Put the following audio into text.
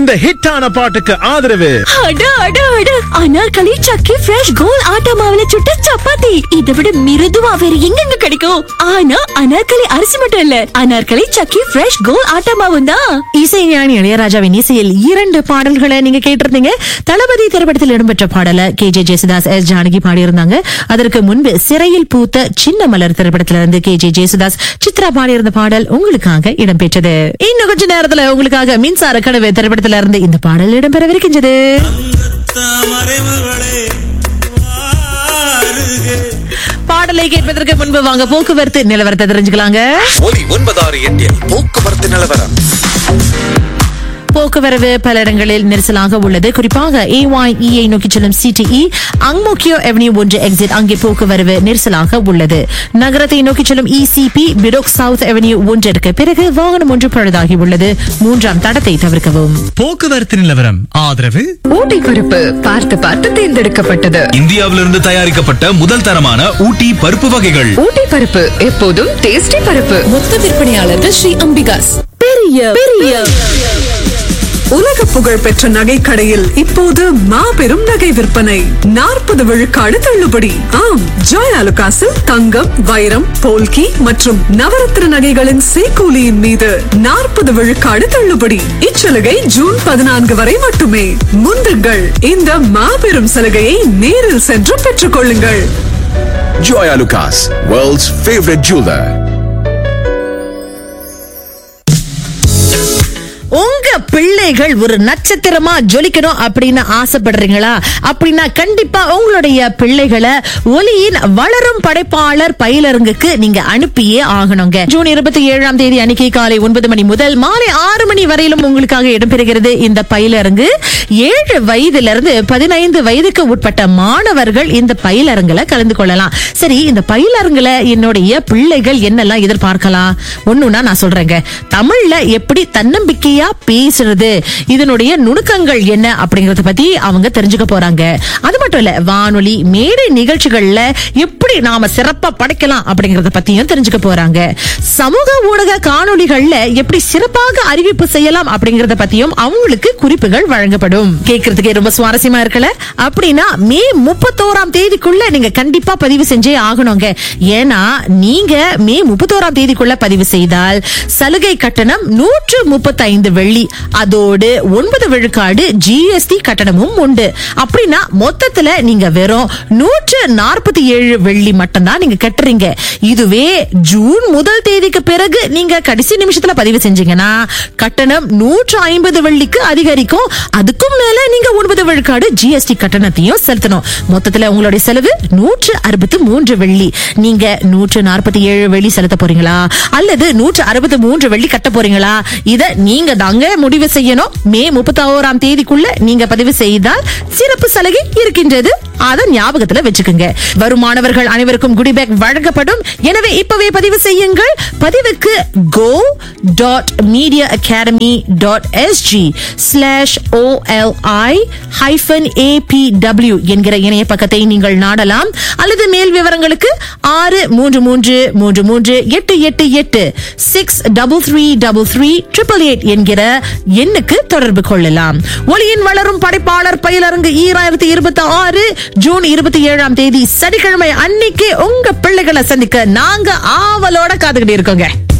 இந்த ஹிட்டான பாட்டுக்கு ஆதரவு அட அட அட அனார்கலி சக்கி ஃப்ரெஷ் கோல் ஆட்டா மாவுல சுட்ட சப்பாத்தி இதை விட மிருதுவா வேற எங்கெங்க கிடைக்கும் ஆனா அனார்கலி அரிசி மட்டும் இல்ல அனார்கலி சக்கி ஃப்ரெஷ் கோல் ஆட்டா மாவும் தான் இசைஞானி இளையராஜாவின் இசையில் இரண்டு பாடல்களை நீங்க கேட்டிருந்தீங்க தளபதி திரைப்படத்தில் இடம்பெற்ற பாடல K J Yesudas S Janaki பாடியிருந்தாங்க அதற்கு முன்பு சிறையில் பூத்த சின்ன மலர் திரைப்படத்திலிருந்து கே ஜே ஜேசுதாஸ் சித்ரா பாடியிருந்த பாடல் உங்களுக்காக இடம்பெற்றது இன்னும் கொஞ்ச நேரத்துல உங்களுக்காக மின்சார கனவு திரைப்படத்தில இருந்து இந்த பாடல் இடம்பெறவிருக்கின்றது மறைவுகளே வாருக பாடலை கேட்பதற்கு முன்பு வாங்க போக்குவரத்து நிலவரத்தை தெரிஞ்சுக்கலாங்க ஒலி ஒன்பதாறு எட்டில் போக்குவரத்து நிலவரம் போக்குவரவு பல இடங்களில் நெரிசலாக உள்ளது குறிப்பாக ஏஒய்இஐ நோக்கி செல்லும் சிடிஇ அங்மோக்கியோ எவன்யூ ஒன்று எக்ஸிட் அங்கே போக்குவரவு நெரிசலாக உள்ளது நகரத்தை நோக்கி செல்லும் இசிபி பிடோக் சவுத் அவென்யூ ஒன்றிற்கு பிறகு வாகனம் ஒன்று பழுதாகி உள்ளது மூன்றாம் தடத்தை தவிர்க்கவும் போக்குவரத்து நிலவரம் ஆதரவு ஊட்டி பருப்பு பார்த்து பார்த்து தேர்ந்தெடுக்கப்பட்டது இந்தியாவிலிருந்து தயாரிக்கப்பட்ட முதல் தரமான ஊட்டி பருப்பு வகைகள் ஊட்டி பருப்பு எப்போதும் டேஸ்டி பருப்பு மொத்த விற்பனையாளர்கள் ஸ்ரீ அம்பிகாஸ் பெரிய பெரிய உலக புகழ் பெற்ற நகை கடையில் இப்போது மாபெரும் நகை விற்பனை நாற்பது விழுக்காடு தள்ளுபடி ஆம் ஜாய் அலுகாசில் தங்கம் வைரம் போல்கி மற்றும் நவரத்ன நகைகளின் சேக்கூலியின் மீது நாற்பது விழுக்காடு தள்ளுபடி இச்சலுகை ஜூன் பதினான்கு வரை மட்டுமே முந்துங்கள் இந்த மாபெரும் சலுகையை நேரில் சென்று பெற்றுக் கொள்ளுங்கள் Joy Lucas, world's favorite jeweler. உங்க பிள்ளைகள் ஒரு நட்சத்திரமா ஜொலிக்கணும் அப்படின்னு ஆசைப்படுறீங்களா அப்படின்னா கண்டிப்பா உங்களுடைய பிள்ளைகளை ஒலியின் வளரும் படைப்பாளர் பயிலரங்குக்கு நீங்க அனுப்பியே ஆகணுங்க ஜூன் இருபத்தி ஏழாம் தேதி அன்னைக்கு காலை ஒன்பது மணி முதல் மாலை ஆறு மணி வரையிலும் உங்களுக்காக இடம்பெறுகிறது இந்த பயிலரங்கு ஏழு வயதுல இருந்து பதினைந்து வயதுக்கு உட்பட்ட மாணவர்கள் இந்த பயிலரங்குல கலந்து கொள்ளலாம் சரி இந்த பயிலரங்குல என்னுடைய பிள்ளைகள் என்னெல்லாம் எதிர்பார்க்கலாம் ஒண்ணுன்னா நான் சொல்றேங்க தமிழ்ல எப்படி தன்னம்பிக்கையா பேசுறது இதனுடைய நுணுக்கங்கள் என்ன அப்படிங்கறத பத்தி அவங்க தெரிஞ்சுக்க போறாங்க அது மட்டும் இல்ல வானொலி மேடை நிகழ்ச்சிகள்ல எப்படி நாம சிறப்பா படைக்கலாம் அப்படிங்கறத பத்தியும் தெரிஞ்சுக்க போறாங்க சமூக ஊடக காணொளிகள்ல எப்படி சிறப்பாக அறிவிப்பு செய்யலாம் அப்படிங்கறத பத்தியும் அவங்களுக்கு குறிப்புகள் வழங்கப்படும் கேட்கறதுக்கே ரொம்ப சுவாரஸ்யமா இருக்கல அப்படின்னா மே முப்பத்தோராம் தேதிக்குள்ள நீங்க கண்டிப்பா பதிவு செஞ்சே ஆகணுங்க ஏன்னா நீங்க மே முப்பத்தோராம் தேதிக்குள்ள பதிவு செய்தால் சலுகை கட்டணம் நூற்று முப்பத்தைந்து வெள்ளி அதோடு ஒன்பது விழுக்காடு ஜிஎஸ்டி கட்டணமும் உண்டு அப்படின்னா மொத்தத்துல நீங்க வெறும் நூற்று நாற்பத்தி ஏழு வெள்ளி மட்டும்தான் நீங்க கட்டுறீங்க இதுவே ஜூன் முதல் தேதிக்கு பிறகு நீங்க கடைசி நிமிஷத்துல பதிவு செஞ்சீங்கன்னா கட்டணம் நூற்று ஐம்பது வெள்ளிக்கு அதிகரிக்கும் அதுக்கும் மேல நீங்க ஒன்பது விழுக்காடு ஜிஎஸ்டி கட்டணத்தையும் செலுத்தணும் மொத்தத்துல உங்களுடைய செலவு நூற்று அறுபத்தி மூன்று வெள்ளி நீங்க நூற்று நாற்பத்தி ஏழு வெள்ளி செலுத்த போறீங்களா அல்லது நூற்று அறுபத்தி மூன்று வெள்ளி கட்ட போறீங்களா இத நீங்க தாங்க முடிவு செய்யணும் மே முப்பத்தி ஓராம் தேதிக்குள்ள நீங்க பதிவு செய்தால் சிறப்பு சலுகை இருக்கின்றது அத ஞாபகத்துல வச்சுக்கோங்க வரும் மாணவர்கள் அனைவருக்கும் குடி பேக் வழங்கப்படும் எனவே இப்பவே பதிவு செய்யுங்கள் பதிவுக்கு go dot media academy dot SG slash OLI hyphen ABW என்கிற இணைய பக்கத்தை நீங்கள் நாடலாம் அல்லது மேல் விவரங்களுக்கு ஆறு மூன்று மூன்று மூன்று மூன்று எட்டு எட்டு எட்டு six double three double three triple eight என்கிற எண்ணுக்கு தொடர்பு கொள்ளலாம் ஒளியின் வளரும் படைப்பாளர் பயிலரங்கு ஈராயிரத்தி இருபத்தி ஆறு ஜூன் இருபத்தி ஏழாம் தேதி சனிக்கிழமை அன்னைக்கு உங்க பிள்ளைகளை சந்திக்க நாங்க ஆவலோட காத்துக்கிட்டு இருக்கோங்க